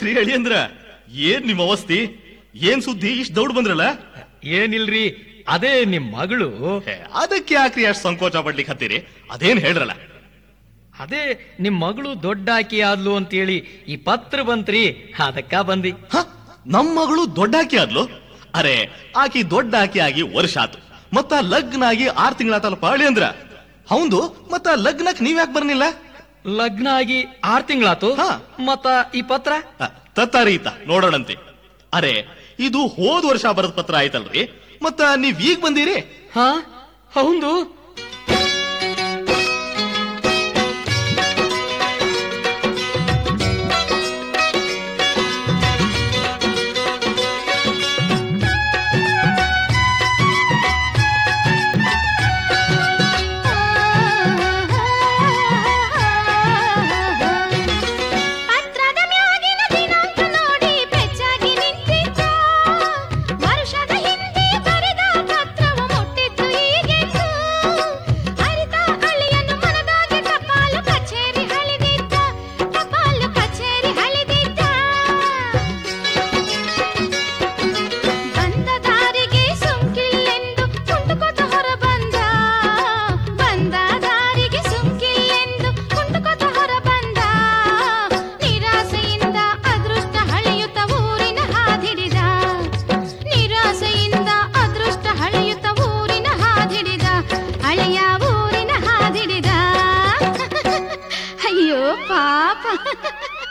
ಯಾಕ್ರಿ ಹೇಳಿ ಅಂದ್ರ ಏನ್ ನಿಮ್ಮ ಅವಸ್ಥಿ ಏನ್ ಸುದ್ದಿ ಇಷ್ಟ್ ದೌಡ್ ಬಂದ್ರಲ್ಲ ಏನಿಲ್ರಿ ಅದೇ ನಿಮ್ ಮಗಳು ಹೇ, ಅದಕ್ಕೆ ಯಾಕ್ರಿ ಅಷ್ಟ್ ಸಂಕೋಚ ಪಡ್ಲಿಕ್ಕೆ ಹತ್ತೀರಿ ಅದೇನ್ ಹೇಳ್ರಲ್ಲ ಅದೇ ನಿಮ್ ಮಗಳು ದೊಡ್ಡಾಕಿ ಆದ್ಲು ಅಂತೇಳಿ ಈ ಪತ್ರ ಬಂತ್ರಿ ಅದಕ್ಕ ಬಂದಿ ಹ ನಮ್ ಮಗಳು ದೊಡ್ಡಾಕಿ ಆದ್ಲು ಅರೆ ಆಕಿ ದೊಡ್ಡಾಕಿ ಆಗಿ ವರ್ಷ ಆತು ಮತ್ತ ಲಗ್ನ ಆಗಿ ಆರ್ ತಿಂಗಳಾತಲ್ಪ ಅಳಿ ಅಂದ್ರ ಹೌದು ಮತ್ತ ಲಗ್ನಕ್ ನೀವ್ ಯಾಕೆ ಬರ್ನಿಲ್ಲ ಲಗ್ನ ಆಗಿ ಆರ್ ತಿಂಗಳಾತು ಹಾ. ಮತ್ತ ಈ ಪತ್ರ ಅ, ತತ್ತಾರೀತ ನೋಡೋಣಂತೆ ಅರೆ ಇದು ಹೋದ್ ವರ್ಷ ಬರದ ಪತ್ರ ಆಯ್ತಲ್ರಿ ಮತ್ತ ನೀವ್ ಈಗ ಬಂದಿರಿ ಹಾ ಹೌದು ಪತ್ರದ ಮ್ಯಾಗಿನ ದಿನಾಂಕ ನೋಡಿ ಬೆಚ್ಚಾಗಿ ನಿಂತಿದ್ದ ವರ್ಷದ ಹಿಂದೆ ಬರೆದ ಪತ್ರವು ಮುಟ್ಟಿದ್ದು ಈಗೆಂದು ಅರಿತ ಅಳಿಯನು ಮನದಾಗೆ ಟಪಾಲು ಕಚೇರಿ ಹಳಿದಿದ್ದ ಟಪಾಲು ಕಚೇರಿ ಹಳಿದಿದ್ದ ಬಂದ ದಾರಿಗೆ ಸುಂಕಿಲ್ಲೆಂದು ಕುಂಟುಕೊತ ಹೊರ ಬಂದ ಬಂದ ದಾರಿಗೆ ಸುಂಕಿಲ್ಲೆಂದು ಕುಂಟುಕೊತ ಹೊರ ಬಂದ ನಿರಾಸೆಯಿಂದ ಅದೃಷ್ಟ ಹಳೆಯುತ್ತ ಊರಿನ ಹಾದಿಡಿದ ನಿರಾಸೆಯಿಂದ ಅದೃಷ್ಟ ಹಳೆಯುತ್ತ ಊರಿನ ಹಾದಿಡಿದ ಹಳೆಯ ಊರಿನ ಹಾದಿಡಿದ ಅಯ್ಯೋ ಪಾಪ